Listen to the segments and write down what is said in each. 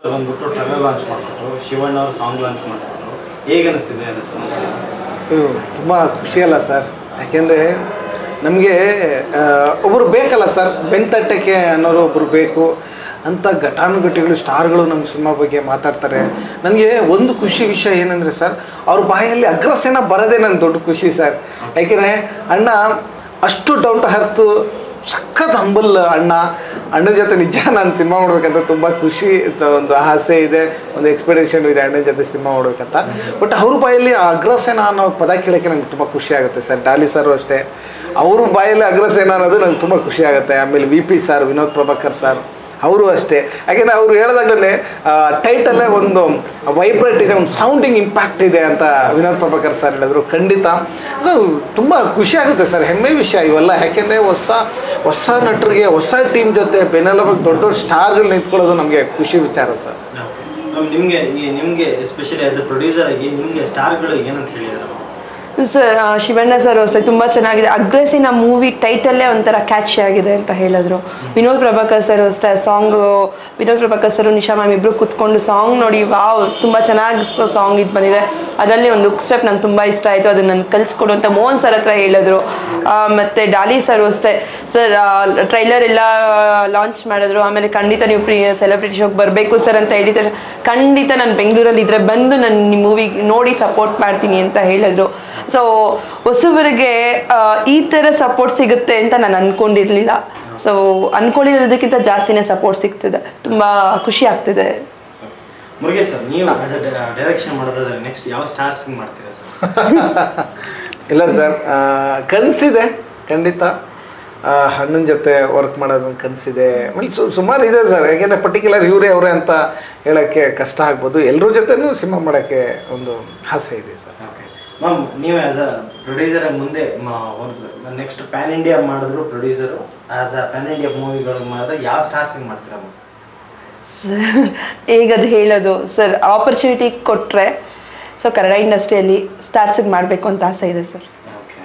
ಬಂದ್ಬಿಟ್ಟು trailer launch ಮಾಡಿಬಿಟ್ಟು ಶಿವಣ್ಣ ಅವರು ಸಾಂಗ್ ಲಾಂಚ್ ಮಾಡಿಬಿಟ್ಟು ಹೇಗೆ ಅನಿಸ್ತಿದೆ ಅದು ಸಮಸ್ಯೆ ಇದು ತುಂಬ ಖುಷಿಯಲ್ಲ ಸರ್ ಯಾಕೆಂದರೆ ನಮಗೆ ಒಬ್ಬರು ಬೇಕಲ್ಲ ಸರ್ ಬೆಂತಟ್ಟಕ್ಕೆ ಅನ್ನೋರು ಒಬ್ಬರು ಬೇಕು ಅಂತ ಘಟಾನುಘಟಿಗಳು ಸ್ಟಾರ್ಗಳು ನಮ್ಮ ಸಿನಿಮಾ ಬಗ್ಗೆ ಮಾತಾಡ್ತಾರೆ ನನಗೆ ಒಂದು ಖುಷಿ ವಿಷಯ ಏನಂದರೆ ಸರ್ ಅವ್ರ ಬಾಯಲ್ಲಿ ಅಗ್ರಸೇನ ಬರೋದೇ ನನಗೆ ದೊಡ್ಡ ಖುಷಿ ಸರ್ ಯಾಕೆಂದರೆ ಅಣ್ಣ ಅಷ್ಟು ಡೌನ್ ಟು ಹರ್ತು ಸಖತ್ ಹಂಬಲ್ ಅಣ್ಣ ಅಣ್ಣನ ಜೊತೆ ನಿಜ ನಾನು ಸಿನಿಮಾ ಮಾಡ್ಬೇಕಂತ ತುಂಬ ಖುಷಿ ತ- ಒಂದು ಆಸೆ ಇದೆ ಒಂದು ಎಕ್ಸ್ಪೆಕ್ಟೇಷನ್ ಇದೆ ಅಣ್ಣನ ಜೊತೆ ಸಿನಿಮಾ ಮಾಡ್ಬೇಕಂತ ಬಟ್ ಅವ್ರ ಬಾಯಲ್ಲಿ ಆ ಅಗ್ರಸೇನ ಅನ್ನೋ ಪದ ಕೇಳೋಕ್ಕೆ ನಂಗೆ ತುಂಬ ಖುಷಿ ಆಗುತ್ತೆ ಸರ್ ಡಾಲಿ ಸರ್ ಅಷ್ಟೇ ಅವ್ರ ಬಾಯಲ್ಲಿ ಅಗ್ರಸೇನ ಅನ್ನೋದು ನಂಗೆ ತುಂಬ ಖುಷಿ ಆಗುತ್ತೆ ಆಮೇಲೆ V P sir Vinod Prabhakar sir ಅವರು ಅಷ್ಟೇ ಯಾಕೆಂದರೆ ಅವ್ರು ಹೇಳಿದಾಗಲೇ ಟೈಟಲ್ಲೇ ಒಂದು ವೈಬ್ರೇಟ್ ಇದೆ ಒಂದು ಸೌಂಡಿಂಗ್ ಇಂಪ್ಯಾಕ್ಟ್ ಇದೆ ಅಂತ ವಿನೋದ್ ಪ್ರಭಾಕರ್ ಸರ್ ಹೇಳಿದ್ರು ಖಂಡಿತ ಅದು ತುಂಬ ಖುಷಿ ಆಗುತ್ತೆ ಸರ್ ಹೆಮ್ಮೆ ವಿಷಯ ಇವೆಲ್ಲ ಯಾಕೆಂದರೆ ಹೊಸ ಹೊಸ ನಟರಿಗೆ ಹೊಸ ಟೀಮ್ ಜೊತೆ ಬೆನ್ನೆಲುಬಾಗಿ ದೊಡ್ಡ ದೊಡ್ಡ ಸ್ಟಾರ್ಗಳು ನಿಂತ್ಕೊಳ್ಳೋದು ನಮಗೆ ಖುಷಿ ವಿಚಾರ ಸರ್ ನಿಮಗೆ ನಿಮಗೆ ಎಸ್ಪೆಷಲಿ ಆಸ್ ಎ ಪ್ರೊಡ್ಯೂಸರ್ ಆಗಿ ನಿಮಗೆ ಸ್ಟಾರ್ಗಳು ಏನಂತ ಹೇಳಿದಾರೆ ಸರ್ ಆ, ಶಿವಣ್ಣ ಸರ್ ಅಷ್ಟೇ ತುಂಬ ಚೆನ್ನಾಗಿದೆ ಅಗ್ರೆಸಿನ ಮೂವಿ ಟೈಟಲ್ಲೇ ಒಂಥರ ಕ್ಯಾಚಿ ಆಗಿದೆ ಅಂತ ಹೇಳಿದ್ರು ವಿನೋದ್ ಪ್ರಭಾಕರ್ ಸರ್ ಅಷ್ಟೇ song Vinod Prabhakar sir Nisha ma'am ಇಬ್ಬರು ಕುತ್ಕೊಂಡು ಸಾಂಗ್ ನೋಡಿ ವಾವ್ ತುಂಬ ಚೆನ್ನಾಗಿ ಸಾಂಗ್ ಇದು ಬಂದಿದೆ ಅದರಲ್ಲಿ ಒಂದು ಸ್ಟೆಪ್ ನಂಗೆ ತುಂಬ ಇಷ್ಟ ಆಯಿತು ಅದನ್ನು ನಾನು ಕಲಿಸ್ಕೊಡು ಅಂತ ಮೋಹನ್ ಸರ್ ಹತ್ರ ಹೇಳಿದ್ರು ಆ, ಮತ್ತೆ ಡಾಲಿ ಸರ್ ಅಷ್ಟೇ ಸರ್ ಟ್ರೈಲರ್ ಎಲ್ಲ ಲಾಂಚ್ ಮಾಡಿದ್ರು ಆಮೇಲೆ ಖಂಡಿತ ನೀವು ಪ್ರೀ ಸೆಲೆಬ್ರಿಟಿ ಶೋಗೆ ಬರಬೇಕು ಸರ್ ಅಂತ ಹೇಳಿದ್ರೆ ಖಂಡಿತ ನಾನು ಬೆಂಗಳೂರಲ್ಲಿ ಇದ್ರೆ ಬಂದು ನಾನು ನಿಮ್ಮ ಮೂವಿ ನೋಡಿ ಸಪೋರ್ಟ್ ಮಾಡ್ತೀನಿ ಅಂತ ಹೇಳಿದ್ರು ಸೊ ಹೊಸಬರಿಗೆ ಆ, ಈ ಥರ ಸಪೋರ್ಟ್ ಸಿಗುತ್ತೆ ಅಂತ ನಾನು ಅನ್ಕೊಂಡಿರ್ಲಿಲ್ಲ ಸೊ ಅನ್ಕೊಂಡಿರೋದಕ್ಕಿಂತ ಜಾಸ್ತಿನೇ ಸಪೋರ್ಟ್ ಸಿಗ್ತಿದೆ ತುಂಬ ಖುಷಿ ಆಗ್ತಿದೆ ಮುರುಗೇಶ್ ಸರ್ ನೀವು ಆಸ್ ಎ ಡೈರೆಕ್ಷನ್ ಮಾಡೋದಾದ್ರೆ ನೆಕ್ಸ್ಟ್ ಯಾವ ಸ್ಟಾರ್ಸ್ ಮಾಡ್ತೀರಾ ಸರ್ ಇಲ್ಲ ಸರ್ ಕನಸಿದೆ ಖಂಡಿತ ಆ, ಅಣ್ಣನ ಜೊತೆ ವರ್ಕ್ ಮಾಡೋದೊಂದು ಕನಸಿದೆ ಆಮೇಲೆ ಸು ಸುಮಾರು ಇದೆ ಸರ್ ಯಾಕೆಂದರೆ ಪರ್ಟಿಕ್ಯುಲರ್ ಇವರೇ ಅವರೇ ಅಂತ ಹೇಳೋಕ್ಕೆ ಕಷ್ಟ ಆಗ್ಬೋದು ಎಲ್ಲರ ಜೊತೆನೂ ಸಿನಿಮಾ ಮಾಡೋಕ್ಕೆ ಒಂದು ಆಸೆ ಇದೆ ಸರ್ ಓಕೆ ಮ್ಯಾಮ್ ನೀವು ಆಸ್ ಅ ಪ್ರೊಡ್ಯೂಸರ್ ಮುಂದೆ ನೆಕ್ಸ್ಟ್ ಪ್ಯಾನ್ ಇಂಡಿಯಾ ಮಾಡಿದ್ರು producer as a pan India ಮೂವಿಗಳು ಮಾಡಿದ್ರೆ ಯಾವ ಸ್ಟಾರ್ಸಿಂಗ್ ಮಾಡ್ತೀರಾ ಮ್ಯಾಮ್ ಈಗ ಅದು ಹೇಳೋದು ಸರ್ ಆಪರ್ಚುನಿಟಿ ಕೊಟ್ಟರೆ ಸೊ ಕನ್ನಡ ಇಂಡಸ್ಟ್ರಿಯಲ್ಲಿ ಸ್ಟಾರ್ಸಿಗೆ ಮಾಡಬೇಕು ಅಂತ ಆಸೆ ಇದೆ ಸರ್ ಓಕೆ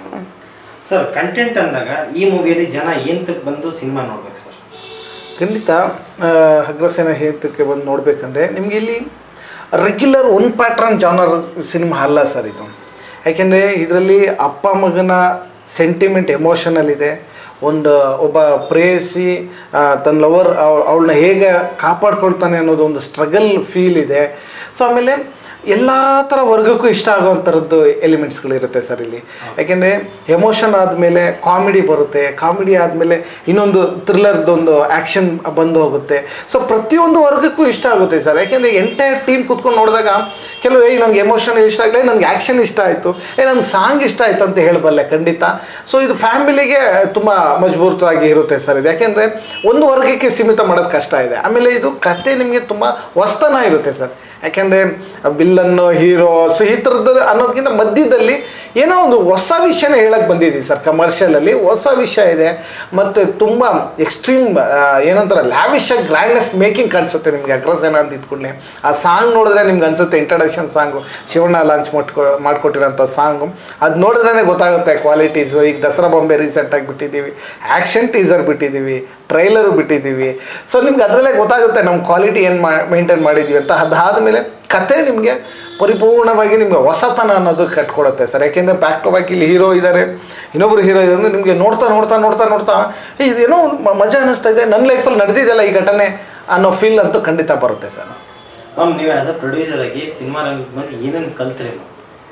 ಸರ್ ಕಂಟೆಂಟ್ ಅಂದಾಗ ಈ ಮೂವಿಯಲ್ಲಿ ಜನ ಏಂತಕ್ಕೆ ಬಂದು ಸಿನಿಮಾ ನೋಡ್ಬೇಕು ಸರ್ ಖಂಡಿತ ಆ, ಅಗ್ರಸೇನ ಹೇತಕ್ಕೆ ಬಂದು ನೋಡಬೇಕಂದ್ರೆ ನಿಮಗೆ ಇಲ್ಲಿ regular one pattern genre cinema ಅಲ್ಲ ಸರ್ ಇದು ಯಾಕೆಂದರೆ ಇದರಲ್ಲಿ ಅಪ್ಪ ಮಗನ ಸೆಂಟಿಮೆಂಟ್ ಎಮೋಷನಲ್ ಇದೆ ಒಂದು ಒಬ್ಬ ಪ್ರೇಯಸಿ ಆ, ತನ್ನ ಲವರ್ ಅವಳನ್ನ ಹೇಗೆ ಕಾಪಾಡ್ಕೊಳ್ತಾನೆ ಅನ್ನೋದು ಒಂದು ಸ್ಟ್ರಗಲ್ ಫೀಲ್ ಇದೆ ಸೊ ಆಮೇಲೆ ಎಲ್ಲ ಥರ ವರ್ಗಕ್ಕೂ ಇಷ್ಟ ಆಗೋವಂಥರದ್ದು ಎಲಿಮೆಂಟ್ಸ್ಗಳಿರುತ್ತೆ ಸರ್ ಇಲ್ಲಿ ಯಾಕೆಂದರೆ ಎಮೋಷನ್ ಆದಮೇಲೆ ಕಾಮಿಡಿ ಬರುತ್ತೆ ಕಾಮಿಡಿ ಆದಮೇಲೆ ಇನ್ನೊಂದು ಥ್ರಿಲ್ಲರ್ದೊಂದು ಆ್ಯಕ್ಷನ್ ಬಂದು ಹೋಗುತ್ತೆ ಸೊ ಪ್ರತಿಯೊಂದು ವರ್ಗಕ್ಕೂ ಇಷ್ಟ ಆಗುತ್ತೆ ಸರ್ ಯಾಕೆಂದರೆ ಎಂಟೈರ್ ಟೀಮ್ ಕುತ್ಕೊಂಡು ನೋಡಿದಾಗ ಕೆಲವು ಏ ನನಗೆ ಎಮೋಷನ್ ಇಷ್ಟ ಆಗಲಿ ನನಗೆ ಆ್ಯಕ್ಷನ್ ಇಷ್ಟ ಆಯಿತು ಏ ನನಗೆ ಸಾಂಗ್ ಇಷ್ಟ ಆಯಿತು ಅಂತ ಹೇಳಬಲ್ಲೆ ಖಂಡಿತ ಸೊ ಇದು ಫ್ಯಾಮಿಲಿಗೆ ತುಂಬ ಮಜಬೂರ್ತವಾಗಿ ಇರುತ್ತೆ ಸರ್ ಇದು ಯಾಕೆಂದರೆ ಒಂದು ವರ್ಗಕ್ಕೆ ಸೀಮಿತ ಮಾಡೋದು ಕಷ್ಟ ಇದೆ ಆಮೇಲೆ ಇದು ಕತೆ ನಿಮಗೆ ತುಂಬ ಹೊಸ್ತನ ಇರುತ್ತೆ ಸರ್ ಯಾಕೆಂದರೆ ಬಿಲ್ಲನ್ನು ಹೀರೋ ಸೊ ಈ ಥರದ್ದು ಅನ್ನೋದಕ್ಕಿಂತ ಮಧ್ಯದಲ್ಲಿ ಏನೋ ಒಂದು ಹೊಸ ವಿಷಯನ ಹೇಳಕ್ಕೆ ಬಂದಿದ್ದೀವಿ ಸರ್ ಕಮರ್ಷಿಯಲಲ್ಲಿ ಹೊಸ ವಿಷಯ ಇದೆ ಮತ್ತು ತುಂಬ ಎಕ್ಸ್ಟ್ರೀಮ್ ಏನಂತಾರೆ ಲ್ಯಾವಿಶ್ ಆಗಿ ಗ್ರ್ಯಾಂಡ್ನೆಸ್ ಮೇಕಿಂಗ್ ಕಾಣಿಸುತ್ತೆ ನಿಮಗೆ ಅಗ್ರಸೇನ ಅಂತ ಇದ್ಕೊಂಡೆ ಆ ಸಾಂಗ್ ನೋಡಿದ್ರೆ ನಿಮ್ಗೆ ಅನ್ಸುತ್ತೆ ಇಂಟ್ರಡಕ್ಷನ್ ಸಾಂಗು ಶಿವಣ್ಣ ಲಾಂಚ್ ಮಾಡ್ಕೊ ಮಾಡಿಕೊಟ್ಟಿರೋಂಥ ಸಾಂಗು ಅದು ನೋಡಿದ್ರೇ ಗೊತ್ತಾಗುತ್ತೆ ಕ್ವಾಲಿಟೀಸು ಈಗ ದಸರಾ ಬೊಂಬೆ ರೀಸೆಂಟಾಗಿ ಬಿಟ್ಟಿದ್ದೀವಿ ಆ್ಯಕ್ಷನ್ ಟೀಸರ್ ಬಿಟ್ಟಿದ್ದೀವಿ ಟ್ರೈಲರು ಬಿಟ್ಟಿದ್ದೀವಿ ಸೊ ನಿಮ್ಗೆ ಅದರಲ್ಲೇ ಗೊತ್ತಾಗುತ್ತೆ ನಮ್ಮ ಕ್ವಾಲಿಟಿ ಏನು ಮಾ ಮೇಂಟೈನ್ ಮಾಡಿದ್ದೀವಿ ಅಂತ ಅದಾದಮೇಲೆ ಕತೆ ನಿಮಗೆ ಪರಿಪೂರ್ಣವಾಗಿ ನಿಮಗೆ ಹೊಸತನ ಅನ್ನೋದು ಕಟ್ಕೊಡುತ್ತೆ ಸರ್ ಯಾಕೆಂದರೆ ಬ್ಯಾಕ್ ಟು ಬ್ಯಾಕ್ ಇಲ್ಲಿ ಹೀರೋ ಇದ್ದಾರೆ ಇನ್ನೊಬ್ರು ಹೀರೋ ಇದ್ದಾರೆ ನಿಮಗೆ ನೋಡ್ತಾ ನೋಡ್ತಾ ನೋಡ್ತಾ ನೋಡ್ತಾ ಏ, ಇದೇನೋ ಒಂದು ಮ- ಮಜಾ ಅನ್ನಿಸ್ತಾ ಇದೆ ನನ್ನ ಲೈಫಲ್ಲಿ ನಡೆದಿದೆಯಲ್ಲ ಈ ಘಟನೆ ಅನ್ನೋ ಫೀಲ್ ಅಂತೂ ಖಂಡಿತ ಬರುತ್ತೆ ಸರ್ ಮ್ಯಾಮ್ ನೀವು ಆಸ್ ಅ ಪ್ರೊಡ್ಯೂಸರ್ ಆಗಿ ಸಿನಿಮಾ ರಂಗಕ್ಕೆ ಬಂದು ಏನೇನು ಕಲ್ತ್ರಿ ಮ್ಯಾಮ್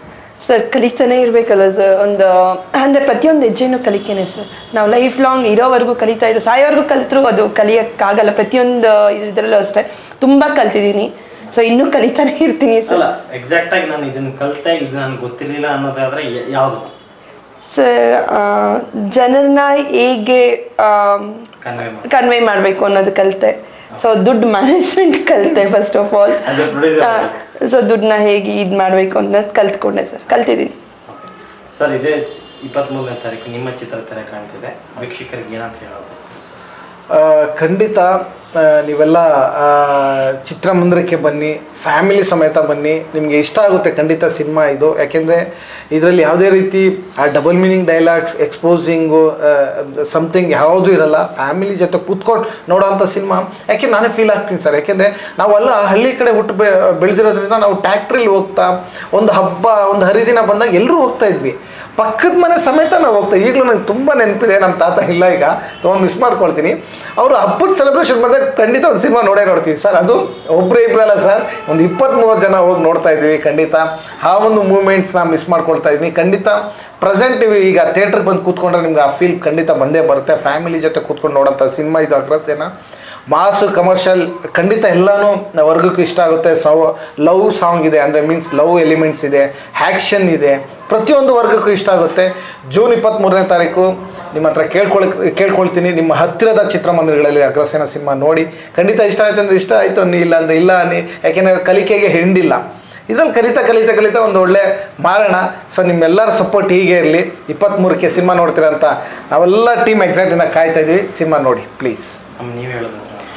ಸರ್ ಕಲಿತಾನೆ ಇರಬೇಕಲ್ಲ ಸರ್ ಒಂದು ಅಂದರೆ ಪ್ರತಿಯೊಂದು ಹೆಜ್ಜೆನೂ ಕಲಿಕೇನೆ ಸರ್ ನಾವು ಲೈಫ್ ಲಾಂಗ್ ಇರೋವರೆಗೂ ಕಲಿತಾ ಇದ್ದು ಸಾಯೋವರೆಗೂ ಕಲಿತರೂ ಅದು ಕಲಿಯೋಕ್ಕಾಗಲ್ಲ ಪ್ರತಿಯೊಂದು ಇದರಲ್ಲೂ ಅಷ್ಟೇ ತುಂಬ ಕಲ್ತಿದ್ದೀನಿ ಸೊ ಇನ್ನೂ ಕಲಿತಾನೆ ಇರ್ತೀನಿ ಸರ್ ಅಲ್ಲ ಎಕ್ಸಾಕ್ಟ್ ಆಗಿ ನಾನು ಇದನ್ನ ಕಲ್ತೆ ಇದು ನನಗೆ ಗೊತ್ತಿರಲಿಲ್ಲ ಅನ್ನೋದಾದ್ರೆ ಯ- ಯಾವುದು ಸರ್ ಜನರನ್ನ ಹೇಗೆ ಕನ್ನಡ ಮ್ಯಾಮ್ ಕನ್ವೆ ಮಾಡಬೇಕು ಅನ್ನೋದು ಕಲಿತೆ ಸೊ ದುಡ್ಡು ಮ್ಯಾನೇಜ್ಮೆಂಟ್ ಕಲಿತೆ first of all As a producer. So ದುಡ್ಡನ್ನ ಹೇಗೆ ಇದು ಮಾಡಬೇಕು ಅನ್ನೋದು ಕಲ್ತ್ಕೊಂಡೆ ಸರ್ ಕಲ್ತಿದ್ದೀನಿ ಓಕೆ ಸರ್ ಇದೇ ಇಪ್ಪತ್ತ್ಮೂರನೇ ತಾರೀಕು ನಿಮ್ಮ ಚಿತ್ರ ತೆರೆ ಕಾಣ್ತಿದೆ ವೀಕ್ಷಕರಿಗೆ ಏನಂತ ಹೇಳೋದು ಆ, ಖಂಡಿತ ಆ, ನೀವೆಲ್ಲ ಆ, ಚಿತ್ರಮಂದಿರಕ್ಕೆ ಬನ್ನಿ ಫ್ಯಾಮಿಲಿ ಸಮೇತ ಬನ್ನಿ ನಿಮಗೆ ಇಷ್ಟ ಆಗುತ್ತೆ ಖಂಡಿತ ಸಿನಿಮಾ ಇದು ಯಾಕೆಂದರೆ ಇದರಲ್ಲಿ ಯಾವುದೇ ರೀತಿ ಆ double meaning dialogues exposing something ಯಾವುದೂ ಇರಲ್ಲ ಫ್ಯಾಮಿಲಿ ಜೊತೆ ಕೂತ್ಕೊಂಡು ನೋಡೋವಂಥ ಸಿನಿಮಾ ಯಾಕೆ ನಾನೇ ಫೀಲ್ ಆಗ್ತೀನಿ ಸರ್ ಯಾಕೆಂದರೆ ನಾವೆಲ್ಲ ಹಳ್ಳಿ ಕಡೆ ಹುಟ್ಟು ಬೆ ಬೆಳೆದಿರೋದ್ರಿಂದ ನಾವು ಟ್ಯಾಕ್ಟ್ರಿಲಿ ಹೋಗ್ತಾ ಒಂದು ಹಬ್ಬ ಒಂದು ಹರಿದಿನ ಬಂದಾಗ ಎಲ್ಲರೂ ಹೋಗ್ತಾ ಇದ್ವಿ ಪಕ್ಕದ ಮನೆ ಸಮೇತ ನಾವು ಹೋಗ್ತಾ ಈಗಲೂ ನಂಗೆ ತುಂಬ ನೆನಪಿದೆ ನಮ್ಮ ತಾತ ಇಲ್ಲ ಈಗ ತುಂಬ ಮಿಸ್ ಮಾಡ್ಕೊಳ್ತೀನಿ ಅವರು ಹಬ್ಬದ ಸೆಲೆಬ್ರೇಷನ್ ಬಂದಾಗ ಖಂಡಿತ ಒಂದು ಸಿನಿಮಾ ನೋಡೇ ನೋಡ್ತೀವಿ ಸರ್ ಅದು ಒಬ್ಬರೇ ಇಬ್ಬರಲ್ಲ ಸರ್ ಒಂದು ಇಪ್ಪತ್ತ್ ಮೂವತ್ತು ಜನ ಹೋಗಿ ನೋಡ್ತಾ ಇದ್ವಿ ಖಂಡಿತ ಆ ಒಂದು ಮೂಮೆಂಟ್ಸ್ನ ಮಿಸ್ ಮಾಡ್ಕೊಳ್ತಾ ಇದ್ವಿ ಖಂಡಿತ ಪ್ರೆಸೆಂಟ್ ಈಗ ಥಿಯೇಟ್ರಿಗೆ ಬಂದು ಕೂತ್ಕೊಂಡ್ರೆ ನಿಮ್ಗೆ ಆ ಫೀಲ್ ಖಂಡಿತ ಬಂದೇ ಬರುತ್ತೆ ಫ್ಯಾಮಿಲಿ ಜೊತೆ ಕೂತ್ಕೊಂಡು ನೋಡೋಂಥ ಸಿನಿಮಾ ಇದು ಅಗ್ರಸೇನ ಮಾಸು ಕಮರ್ಷಿಯಲ್ ಖಂಡಿತ ಎಲ್ಲನೂ ವರ್ಗಕ್ಕೂ ಇಷ್ಟ ಆಗುತ್ತೆ ಸೌ ಲವ್ ಸಾಂಗ್ ಇದೆ ಅಂದರೆ ಮೀನ್ಸ್ ಲವ್ ಎಲಿಮೆಂಟ್ಸ್ ಇದೆ ಆ್ಯಕ್ಷನ್ ಇದೆ ಪ್ರತಿಯೊಂದು ವರ್ಗಕ್ಕೂ ಇಷ್ಟ ಆಗುತ್ತೆ ಜೂನ್ ಇಪ್ಪತ್ತ್ಮೂರನೇ ತಾರೀಕು ನಿಮ್ಮ ಹತ್ರ ಕೇಳ್ಕೊಳ್ ಕೇಳ್ಕೊಳ್ತೀನಿ ನಿಮ್ಮ ಹತ್ತಿರದ ಚಿತ್ರಮಂದಿರಗಳಲ್ಲಿ ಅಗ್ರಸೇನ ಸಿನಿಮಾ ನೋಡಿ ಖಂಡಿತ ಇಷ್ಟ ಆಯ್ತು ಅಂದರೆ ಇಷ್ಟ ಆಯಿತು ಅನ್ನಿ ಇಲ್ಲ ಅಂದರೆ ಇಲ್ಲ ಅನ್ನಿ ಯಾಕೆಂದರೆ ಕಲಿಕೆಗೆ ಹಿಂಡಿಲ್ಲ ಇದ್ರಲ್ಲಿ ಕಲಿತಾ ಕಲಿತಾ ಕಲಿತಾ ಒಂದು ಒಳ್ಳೆ ಮಾಡೋಣ ಸೊ ನಿಮ್ಮೆಲ್ಲರ ಸಪೋರ್ಟ್ ಹೀಗೆ ಇರಲಿ ಇಪ್ಪತ್ತ್ಮೂರಕ್ಕೆ ಸಿನಿಮಾ ನೋಡ್ತೀರಾ ಅಂತ ನಾವೆಲ್ಲ ಟೀಮ್ ಎಕ್ಸೈಟಿಂದ ಕಾಯ್ತಾ ಇದ್ವಿ ಸಿನಿಮಾ ನೋಡಿ ಪ್ಲೀಸ್ ಅಮ್ಮ ನೀವು ಹೇಳೋದು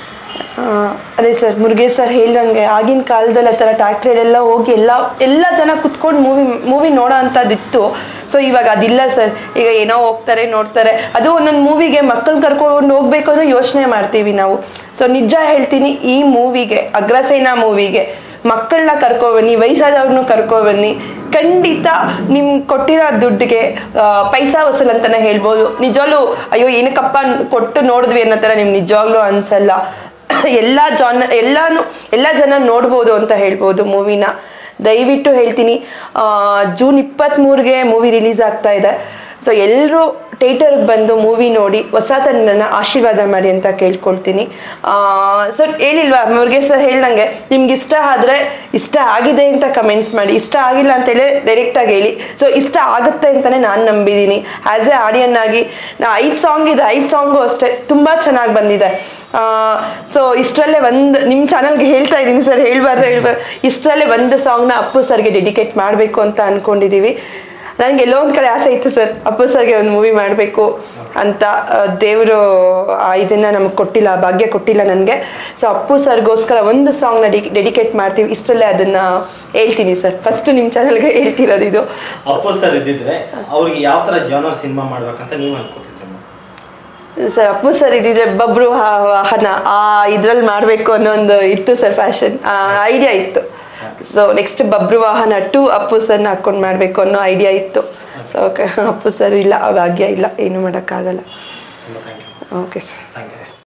ಆ, ಅದೇ ಸರ್ ಮುರುಗೇಶ್ ಸರ್ ಹೇಳ್ದಂಗೆ ಆಗಿನ ಕಾಲದಲ್ಲಿ ಆ ಥರ ಟ್ಯಾಕ್ಟ್ರಿಯಲ್ಲೆಲ್ಲ ಹೋಗಿ ಎಲ್ಲ ಎಲ್ಲ ಜನ ಕುತ್ಕೊಂಡು ಮೂವಿ ಮೂವಿ ನೋಡೋ ಅಂಥದ್ದಿತ್ತು ಸೊ ಇವಾಗ ಅದಿಲ್ಲ ಸರ್ ಈಗ ಏನೋ ಹೋಗ್ತಾರೆ ನೋಡ್ತಾರೆ ಅದು ಒಂದೊಂದು ಮೂವಿಗೆ ಮಕ್ಕಳು ಕರ್ಕೊಂಡು ಹೋಗ್ಬೇಕು ಅನ್ನೋ ಯೋಚನೆ ಮಾಡ್ತೀವಿ ನಾವು ಸೊ ನಿಜ ಹೇಳ್ತೀನಿ ಈ ಮೂವಿಗೆ ಅಗ್ರಸೇನಾ ಮೂವಿಗೆ ಮಕ್ಕಳನ್ನ ಕರ್ಕೊಬನ್ನಿ ವಯಸ್ಸಾದವ್ರನ್ನೂ ಕರ್ಕೊಬನ್ನಿ ಖಂಡಿತ ನಿಮ್ಗೆ ಕೊಟ್ಟಿರೋ ದುಡ್ಡಿಗೆ ಆ, ಪೈಸಾ ವಸೂಲ್ ಅಂತಾನೆ ಹೇಳ್ಬೋದು ನಿಜವಾಗ್ಲೂ ಅಯ್ಯೋ ಏನಕ್ಕಪ್ಪ ಕೊಟ್ಟು ನೋಡಿದ್ವಿ ಅನ್ನೋ ಥರ ನಿಮ್ಗೆ ನಿಜವಾಗ್ಲೂ ಅನ್ಸಲ್ಲ ಎಲ್ಲ ಜಾನ್ ಎಲ್ಲಾನು ಎಲ್ಲ ಜನ ನೋಡ್ಬೋದು ಅಂತ ಹೇಳ್ಬೋದು ಮೂವಿನ ದಯವಿಟ್ಟು ಹೇಳ್ತೀನಿ ಆ, ಜೂನ್ ಇಪ್ಪತ್ತ್ಮೂರಿಗೆ ಮೂವಿ ರಿಲೀಸ್ ಆಗ್ತಾ ಇದೆ ಸೊ ಎಲ್ಲರೂ ಥಿಯೇಟರ್ಗೆ ಬಂದು ಮೂವಿ ನೋಡಿ ಹೊಸ ತನ್ನನ್ನು ಆಶೀರ್ವಾದ ಮಾಡಿ ಅಂತ ಕೇಳ್ಕೊಳ್ತೀನಿ ಸರ್ ಹೇಳಿಲ್ವಾ ಮುರುಗೇಶ್ ಸರ್ ಹೇಳ್ದಂಗೆ ನಿಮ್ಗೆ ಇಷ್ಟ ಆದರೆ ಇಷ್ಟ ಆಗಿದೆ ಅಂತ ಕಮೆಂಟ್ಸ್ ಮಾಡಿ ಇಷ್ಟ ಆಗಿಲ್ಲ ಅಂತೇಳಿ ಡೈರೆಕ್ಟಾಗಿ ಹೇಳಿ ಸೊ ಇಷ್ಟ ಆಗುತ್ತೆ ಅಂತಲೇ ನಾನು ನಂಬಿದ್ದೀನಿ ಆ್ಯಸ್ ಎ ಆಡಿಯನ್ ಆಗಿ ನಾ ಐದು ಸಾಂಗ್ ಇದೆ ಐದು ಸಾಂಗು ಅಷ್ಟೇ ತುಂಬ ಚೆನ್ನಾಗಿ ಬಂದಿದೆ ಸೊ ಇಷ್ಟರಲ್ಲೇ ಒಂದು ನಿಮ್ಮ ಚಾನಲ್ಗೆ ಹೇಳ್ತಾ ಇದ್ದೀನಿ ಸರ್ ಹೇಳ್ಬಾರ್ದು ಹೇಳ್ಬಾರ್ದು ಇಷ್ಟರಲ್ಲೇ ಒಂದು ಸಾಂಗ್ನ ಅಪ್ಪು ಸರ್ಗೆ ಡೆಡಿಕೇಟ್ ಮಾಡಬೇಕು ಅಂತ ಅಂದ್ಕೊಂಡಿದ್ದೀವಿ ನನಗೆ ಎಲ್ಲೋ ಒಂದು ಕಡೆ ಆಸೆ ಇತ್ತು ಸರ್ ಅಪ್ಪು ಸರ್ಗೆ ಒಂದು ಮೂವಿ ಮಾಡಬೇಕು ಅಂತ ದೇವರು ಇದನ್ನು ನಮಗೆ ಕೊಟ್ಟಿಲ್ಲ ಆ ಭಾಗ್ಯ ಕೊಟ್ಟಿಲ್ಲ ನನಗೆ ಸೊ ಅಪ್ಪು ಸರ್ಗೋಸ್ಕರ ಒಂದು ಸಾಂಗ್ನ ಡಿ ಡೆಡಿಕೇಟ್ ಮಾಡ್ತೀವಿ ಇಷ್ಟರಲ್ಲೇ ಅದನ್ನು ಹೇಳ್ತೀನಿ ಸರ್ ಫಸ್ಟ್ ನಿಮ್ಮ ಚಾನಲ್ಗೆ ಹೇಳ್ತಿರೋದು ಇದು ಅಪ್ಪು ಸರ್ ಇದ್ದಿದ್ರೆ ಅವ್ರಿಗೆ ಯಾವ ಥರ ಜಾನರ್ ಸಿನಿಮಾ ಮಾಡ್ಬೇಕಂತ ನೀವು ಅನ್ಕೋತಿದ್ರಮ್ಮ ಸರ್ ಅಪ್ಪು ಸರ್ ಇದಿದ್ರೆ ಬಬ್ರು ಹಾ- ವಾಹನ ಆ ಇದ್ರಲ್ಲಿ ಮಾಡಬೇಕು ಅನ್ನೋ ಒಂದು ಇತ್ತು ಸರ್ ಫ್ಯಾಷನ್ ಐಡಿಯಾ ಇತ್ತು so next Babru Vahana to Appu ಸರ್ನ ಹಾಕೊಂಡು ಮಾಡಬೇಕು ಅನ್ನೋ ಐಡಿಯಾ ಇತ್ತು ಸೊ ಓಕೆ ಅಪ್ಪು ಸರ್ ಇಲ್ಲ ಆ ಭಾಗ್ಯ ಇಲ್ಲ ಏನು ಮಾಡೋಕ್ಕಾಗಲ್ಲ ತುಂಬ thank you okay sir thank you